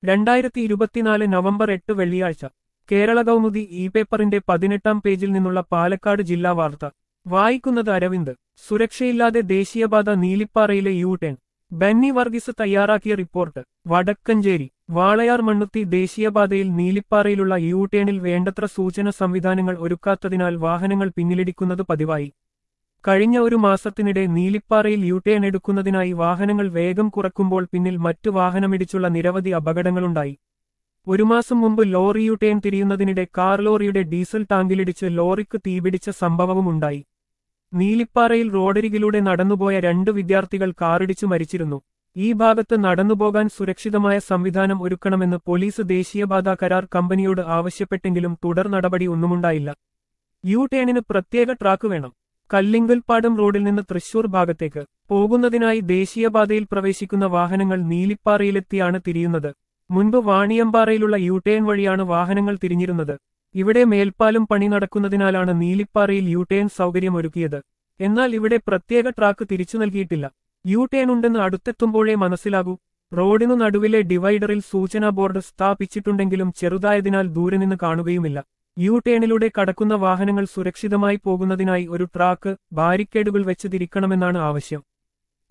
രണ്ടായിരത്തി ഇരുപത്തിനാല് നവംബർ എട്ട് വെള്ളിയാഴ്ച കേരള കൗമുദി ഇ പേപ്പറിന്റെ പതിനെട്ടാം പേജിൽ നിന്നുള്ള പാലക്കാട് ജില്ലാ വാർത്ത വായിക്കുന്നത് അരവിന്ദ് സുരക്ഷയില്ലാതെ ദേശീയപാത നീലിപ്പാറയിലെ യു ടേൺ ബെന്നി വർഗീസ് തയ്യാറാക്കിയ റിപ്പോർട്ട് വടക്കഞ്ചേരി വാളയാർ മണ്ണുത്തി ദേശീയപാതയിൽ നീലിപ്പാറയിലുള്ള യു ടേണിൽ വേണ്ടത്ര സൂചന സംവിധാനങ്ങൾ ഒരുക്കാത്തതിനാൽ വാഹനങ്ങൾ പിന്നിലിടിക്കുന്നത് പതിവായി കഴിഞ്ഞ ഒരു മാസത്തിനിടെ നീലിപ്പാറയിൽ യു ടേൺ എടുക്കുന്നതിനായി വാഹനങ്ങൾ വേഗം കുറക്കുമ്പോൾ പിന്നിൽ മറ്റു വാഹനമിടിച്ചുള്ള നിരവധി അപകടങ്ങളുണ്ടായി ഒരു മാസം മുമ്പ് ലോറി യു ടേൺ തിരിയുന്നതിനിടെ കാർ ലോറിയുടെ ഡീസൽ ടാങ്കിലിടിച്ച് ലോറിക്ക് തീപിടിച്ച സംഭവവുമുണ്ടായി നീലിപ്പാറയിൽ റോഡരികിലൂടെ നടന്നുപോയ രണ്ട് വിദ്യാർത്ഥികൾ കാറിടിച്ചു മരിച്ചിരുന്നു ഈ ഭാഗത്ത് നടന്നുപോകാൻ സുരക്ഷിതമായ സംവിധാനം ഒരുക്കണമെന്ന് പോലീസ് ദേശീയപാത കരാർ കമ്പനിയോട് ആവശ്യപ്പെട്ടെങ്കിലും തുടർ നടപടി ഒന്നുമുണ്ടായില്ല യു ടേണിന് പ്രത്യേക ട്രാക്ക് വേണം കല്ലിങ്കൽപ്പാടം റോഡിൽ നിന്ന് തൃശൂർ ഭാഗത്തേക്ക് പോകുന്നതിനായി ദേശീയപാതയിൽ പ്രവേശിക്കുന്ന വാഹനങ്ങൾ നീലിപ്പാറയിലെത്തിയാണ് തിരിയുന്നത് മുൻപ് വാണിയമ്പാറയിലുള്ള യു ടേൺ വഴിയാണ് വാഹനങ്ങൾ തിരിഞ്ഞിരുന്നത് ഇവിടെ മേൽപ്പാലം പണി നടക്കുന്നതിനാലാണ് നീലിപ്പാറയിൽ യു ടേൺ സൗകര്യമൊരുക്കിയത് എന്നാൽ ഇവിടെ പ്രത്യേക ട്രാക്ക് തിരിച്ചു നൽകിയിട്ടില്ല യു ടേൺ ഉണ്ടെന്ന് അടുത്തെത്തുമ്പോഴേ മനസ്സിലാകൂ റോഡിനു നടുവിലെ ഡിവൈഡറിൽ സൂചനാ ബോർഡ് സ്ഥാപിച്ചിട്ടുണ്ടെങ്കിലും ചെറുതായതിനാൽ ദൂരെ നിന്ന് കാണുകയുമില്ല യു ടേണിലൂടെ കടക്കുന്ന വാഹനങ്ങൾ സുരക്ഷിതമായി പോകുന്നതിനായി ഒരു ട്രാക്ക് ബാരിക്കേഡുകൾ വെച്ച് തിരിക്കണമെന്നാണ് ആവശ്യം